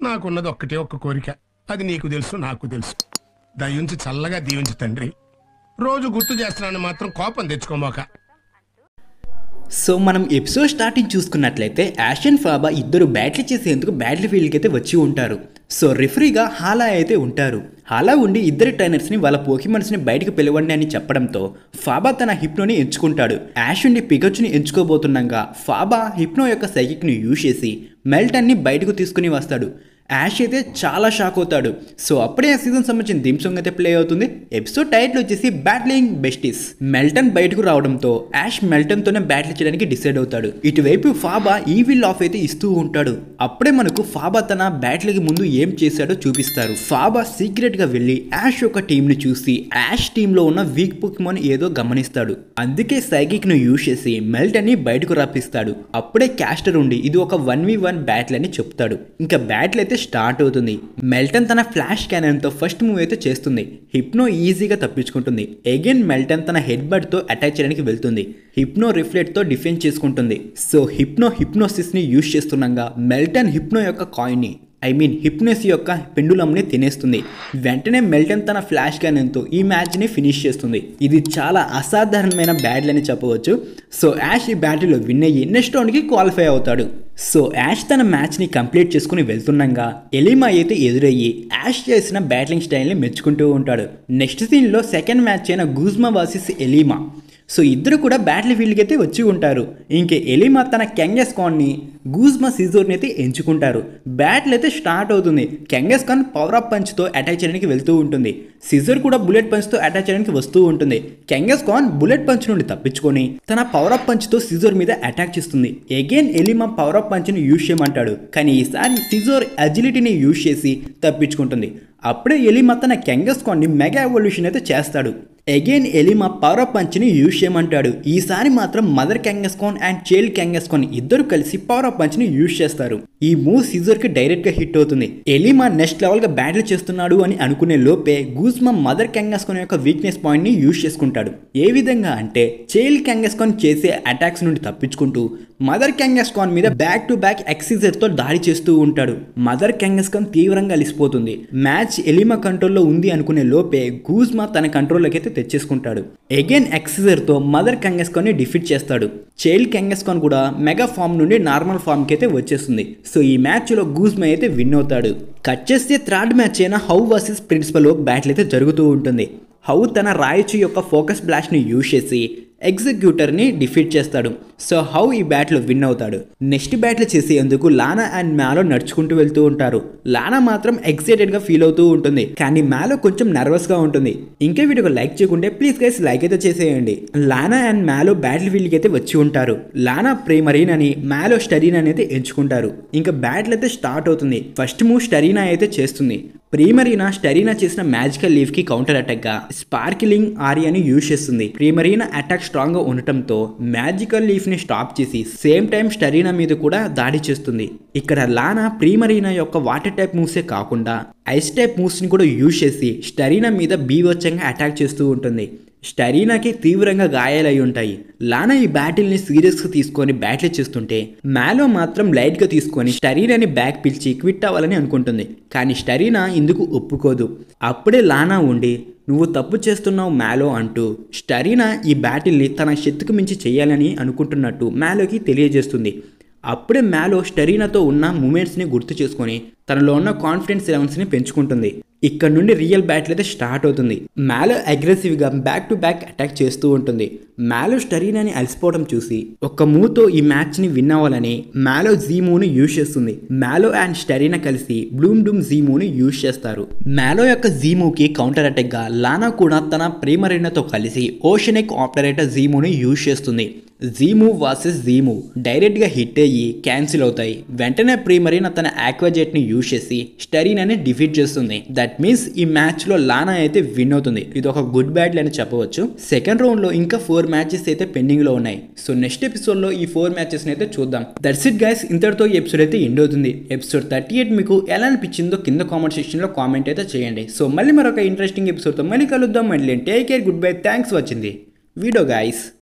నాకున్నది ఒక్కటే ఒక్క కోరిక అది నీకు తెలుసు నాకు తెలుసు దయించి చల్లగా దీవించు తండ్రి రోజు గుర్తు చేస్తున్నాను మాత్రం కోపం తెచ్చుకోమోక సో మనం ఎపిసోడ్ స్టార్టింగ్ చూసుకున్నట్లయితే యాషన్ ఫాబా ఇద్దరు బ్యాట్లు చేసేందుకు బ్యాటిల్ ఫీల్డ్కి అయితే వచ్చి ఉంటారు సో రిఫరీగా హాలా అయితే ఉంటారు హాలా ఉండి ఇద్దరు ట్రైనర్స్ని వాళ్ళ పోకిమన్స్ని బయటకు పిలవండి అని చెప్పడంతో ఫాబా తన హిప్నోని ఎంచుకుంటాడు యాష్ ఉండి పికచ్చుని ఎంచుకోబోతుండగా ఫాబా హిప్నో యొక్క సైకిక్ని యూజ్ చేసి మెల్టన్ని బయటకు తీసుకుని వస్తాడు యాష్ అయితే చాలా షాక్ అవుతాడు సో అప్పుడే ఆ సీజన్ సంబంధించిన థీమ్ సాంగ్ అయితే ప్లే అవుతుంది ఎపిసోడ్ టైటిల్ వచ్చేసి బ్యాట్లింగ్ బెస్టిస్ మెల్టన్ బయటకు రావడంతో యాష్ మెల్టన్ తోనే బ్యాటిల్ చేయడానికి డిసైడ్ అవుతాడు ఇటువైపు ఫాబా ఈవిల్ ఆఫ్ అయితే ఇస్తూ ఉంటాడు అప్పుడే మనకు ఫాబా తన బ్యాటిల్కి ముందు ఏం చేశాడో చూపిస్తారు ఫాబా సీక్రెట్ గా వెళ్ళి యాష్ యొక్క టీం ని చూసి యాష్ టీమ్ లో ఉన్న వీక్ పొకిమోన్ ఏదో గమనిస్తాడు అందుకే సైకిక్ ను యూజ్ చేసి మెల్టన్ ని బయటకు రప్పిస్తాడు అప్పుడే క్యాస్టర్ ఉండి ఇది ఒక వన్ వి వన్ బ్యాటిల్ అని చెప్తాడు ఇంకా బ్యాటిల్ అయితే స్టార్ట్ అవుతుంది మెల్టన్ తన ఫ్లాష్ క్యానన్ తో ఫస్ట్ మూవ్ అయితే చేస్తుంది హిప్నో ఈజీగా తప్పించుకుంటుంది అగైన్ మెల్టన్ తన హెడ్ బడ్ తో అటాక్ చేయడానికి వెళ్తుంది హిప్నో రిఫ్లెక్ట్ తో డిఫెన్స్ చేసుకుంటుంది సో హిప్నో హిప్నోసిస్ ని యూజ్ చేస్తుండగా మెల్టన్ హిప్నో యొక్క కాయిన్ ని ఐ మీన్ హిప్నెస్ యొక్క పెండులంని తినేస్తుంది వెంటనే మెల్టన్ తన ఫ్లాష్ క్యానన్తో ఈ మ్యాచ్ని ఫినిష్ చేస్తుంది ఇది చాలా అసాధారణమైన బ్యాటిల్ అని చెప్పవచ్చు సో యాష్ ఈ బ్యాటిల్లో విన్ అయ్యి నెక్స్ట్ రౌండ్కి క్వాలిఫై అవుతాడు సో యాష్ తన మ్యాచ్ని కంప్లీట్ చేసుకుని వెళ్తుండగా ఎలిమా అయితే ఎదురయ్యి యాష్ చేసిన బ్యాటింగ్ స్టైల్ని మెచ్చుకుంటూ ఉంటాడు నెక్స్ట్ సీన్లో సెకండ్ మ్యాచ్ అయిన గూజ్మా వర్సెస్ ఎలిమా సో ఇద్దరు కూడా బ్యాటిల్ ఫీల్డ్కి అయితే వచ్చి ఉంటారు ఇంకే ఎలిమా తన కెంగెస్ కాన్ని గూజ్మా సిజోర్ని అయితే ఎంచుకుంటారు బ్యాటిల్ అయితే స్టార్ట్ అవుతుంది కెంగెస్ కాన్ పవర్ అప్ పంచ్తో అటాక్ చేయడానికి వెళ్తూ ఉంటుంది సిజర్ కూడా బుల్లెట్ పంచ్తో అటాక్ చేయడానికి వస్తూ ఉంటుంది కెంగెస్ కాన్ బుల్లెట్ పంచ్ నుండి తప్పించుకొని తన పవర్ అప్ పంచ్తో సిజోర్ మీద అటాక్ చేస్తుంది అగైన్ ఎలిమా పవర్ అప్ పంచ్ని యూజ్ చేయమంటాడు కానీ ఈసారి సిజోర్ అజిలిటీని యూజ్ చేసి తప్పించుకుంటుంది అప్పుడే ఎలిమా తన కెంగెస్ కాన్ని మెగా ఎవల్యూషన్ అయితే చేస్తాడు అగైన్ ఎలిమా పవర్ అప్ పంచ్ని యూజ్ చేయమంటాడు ఈసారి మాత్రం mother Kangaskhan and child Kangaskhan ఇద్దరు కలిసి పవర్ అప్ పంచ్ని యూజ్ చేస్తారు ఈ మూవ్ సీజర్ కి డైరెక్ట్ గా హిట్ అవుతుంది ఎలిమా నెక్స్ట్ లెవెల్ గా బ్యాటిల్ చేస్తున్నాడు అని అనుకునే లోపే గూజ్మా మదర్ క్యాంగస్కాన్ యొక్క వీక్నెస్ పాయింట్ ని యూజ్ చేసుకుంటాడు ఏ విధంగా అంటే చైల్డ్ క్యాంగస్కాన్ చేసే అటాక్స్ నుండి తప్పించుకుంటూ మదర్ క్యాంగస్కాన్ మీద బ్యాక్ టు బ్యాక్ ఎక్సిజర్ తో దాడి చేస్తూ ఉంటాడు మదర్ క్యాంగస్కాన్ తీవ్రంగా అలిసిపోతుంది మ్యాచ్ ఎలిమా కంట్రోల్లో ఉంది అనుకునే లోపే గూజ్మా తన కంట్రోల్లోకి అయితే తెచ్చేసుకుంటాడు అగైన్ ఎక్సిజర్ తో మదర్ క్యాంగస్కాన్ ని డిఫీట్ చేస్తాడు చైల్డ్ క్యాంగస్కాన్ కూడా మెగా ఫామ్ నుండి నార్మల్ ఫామ్ కి అయితే వచ్చేస్తుంది సో ఈ మ్యాచ్ లో గూజ్మా అయితే విన్ అవుతాడు కట్ చేస్తే థర్డ్ మ్యాచ్ అయిన హౌ వర్సెస్ ప్రిన్సిపల్ బ్యాటిల్ అయితే జరుగుతూ ఉంటుంది హౌ తన రాయచు యొక్క ఫోకస్ బ్లాస్ట్ని యూజ్ చేసి ఎగ్జిక్యూటర్ని డిఫీట్ చేస్తాడు సో హౌ ఈ బ్యాట్లో విన్ అవుతాడు నెక్స్ట్ బ్యాట్లు చేసేందుకు లానా అండ్ మ్యాలో నడుచుకుంటూ వెళ్తూ ఉంటారు లానా మాత్రం ఎక్సైటెడ్గా ఫీల్ అవుతూ ఉంటుంది కానీ మ్యాలో కొంచెం నర్వస్గా ఉంటుంది ఇంకా వీడియోకి లైక్ చేయకుంటే ప్లీజ్ గైస్ లైక్ అయితే చేసేయండి లానా అండ్ మ్యాలో బ్యాటిల్ ఫీల్డ్కి అయితే వచ్చి ఉంటారు లానా ప్రేమరీన్ అని మ్యాలో స్టరీన్ అని అయితే ఎంచుకుంటారు ఇంకా బ్యాటిల్ అయితే స్టార్ట్ అవుతుంది ఫస్ట్ మూవ్ స్టరీనా అయితే చేస్తుంది ప్రీమరీనా స్టరీనా చేసిన మ్యాజికల్ లీవ్ కి కౌంటర్ అటాక్ గా స్పార్కిలింగ్ ఆరియాని యూజ్ చేస్తుంది ప్రీమరీనా అటాక్ స్ట్రాంగ్ గా ఉండటంతో మ్యాజికల్ లీఫ్ ని స్టాప్ చేసి సేమ్ టైం స్టరీనా మీద కూడా దాడి చేస్తుంది ఇక్కడ లానా ప్రీమరీనా యొక్క వాటర్ టైప్ మూవ్సే కాకుండా ఐస్ టైప్ మూవ్స్ ని కూడా యూజ్ చేసి స్టరీనా మీద బీవచ్చంగా అటాక్ చేస్తూ ఉంటుంది స్టరీనాకి తీవ్రంగా గాయాలై ఉంటాయి లానా ఈ బ్యాటిల్ని సీరియస్గా తీసుకొని బ్యాటిల్ చేస్తుంటే మ్యాలో మాత్రం లైట్గా తీసుకొని స్టరీనాని బ్యాక్ పిలిచి క్విట్ అవ్వాలని అనుకుంటుంది కానీ స్టరీనా ఇందుకు ఒప్పుకోదు అప్పుడే లానా ఉండి నువ్వు తప్పు చేస్తున్నావు మ్యాలో అంటూ స్టరీనా ఈ బ్యాటిల్ని తన శక్తికి మించి చేయాలని అనుకుంటున్నట్టు మ్యాలోకి తెలియజేస్తుంది అప్పుడే మ్యాలో స్టరీనాతో ఉన్న మూమెంట్స్ని గుర్తు చేసుకొని తనలో ఉన్న కాన్ఫిడెన్స్ లెవెల్స్ని పెంచుకుంటుంది ఇక్కడ నుండి రియల్ బ్యాటిల్ అయితే స్టార్ట్ అవుతుంది మ్యాలో అగ్రెసివ్గా బ్యాక్ టు బ్యాక్ అటాక్ చేస్తూ ఉంటుంది మ్యాలో స్టరీనాని అలసిపోవడం చూసి ఒక మూతో ఈ మ్యాచ్ని విన్ అవ్వాలని మ్యాలో జీమూని యూజ్ చేస్తుంది మ్యాలో అండ్ స్టరీనా కలిసి బ్లూమ్ డూమ్ జీమూని యూజ్ చేస్తారు మ్యాలో యొక్క జీమూకి కౌంటర్ అటాక్గా లానా కూడా తన ప్రేమరీనతో కలిసి ఓషనిక్ ఆపరేటర్ జీమూని యూజ్ చేస్తుంది జీమూ వర్సెస్ జీమూ డైరెక్ట్గా హిట్ అయ్యి క్యాన్సిల్ అవుతాయి వెంటనే ప్రీమరీనా తన ఆక్వాజెట్ని యూజ్ చేసి స్టరీనాని డిఫీట్ చేస్తుంది దట్ మీన్స్ ఈ మ్యాచ్లో లానా అయితే విన్ అవుతుంది ఇది ఒక గుడ్ బ్యాటిల్ అని చెప్పవచ్చు సెకండ్ రౌండ్లో ఇంకా ఫోర్ మ్యాచెస్ అయితే పెండింగ్లో ఉన్నాయి సో నెక్స్ట్ ఎపిసోడ్లో ఈ ఫోర్ మ్యాచెస్ని అయితే చూద్దాం దట్స్ ఇట్ గైస్ ఇంతటితో ఈ ఎపిసోడ్ అయితే ఎండ్ అవుతుంది ఎపిసోడ్ థర్టీ ఎయిట్ మీకు ఎలా అనిపించిందో కింద కామెంట్ సెక్షన్లో కామెంట్ అయితే చేయండి సో మళ్ళీ మరొక ఇంట్రెస్టింగ్ ఎపిసోడ్తో మళ్ళీ కలుద్దాం మళ్ళీ take care good bye thanks వచ్చింది వీడియో గైస్